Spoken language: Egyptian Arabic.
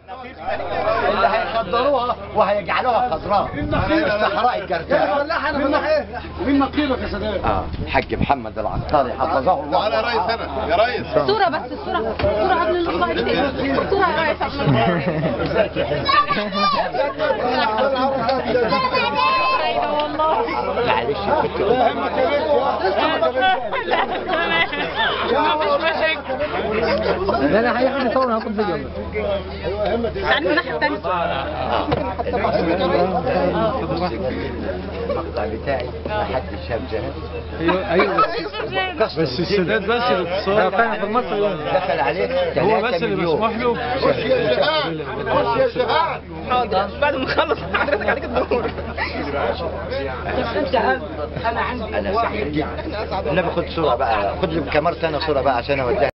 اللي هيخضروها وهيجعلوها خضراء في الصحراء الجرداء مين نقيبك يا سادات؟ اه حاج محمد العطاري حفظه الله تعالى يا ريس انا يا ريس صورة بس الصورة صورة قبل اللقاء التاني صورة يا ريس قبل اللقاء ايوه والله معلش كنت مفيش مشاكل لا لا هيحب يصور هاخد فيديو تعالي من الناحية التانية المقطع بتاعي ما حدش شاف جهاز ايوه ايوه بس بس السادات بس اللي بتصور فعلا في مصر دخل عليه هو 3 بس اللي مليون مسموح له حاضر بعد ما نخلص حضرتك عليك الدور انا سعيد جدا النبي خد صوره بقى خد لي بكاميرتي انا صوره بقى عشان اوديها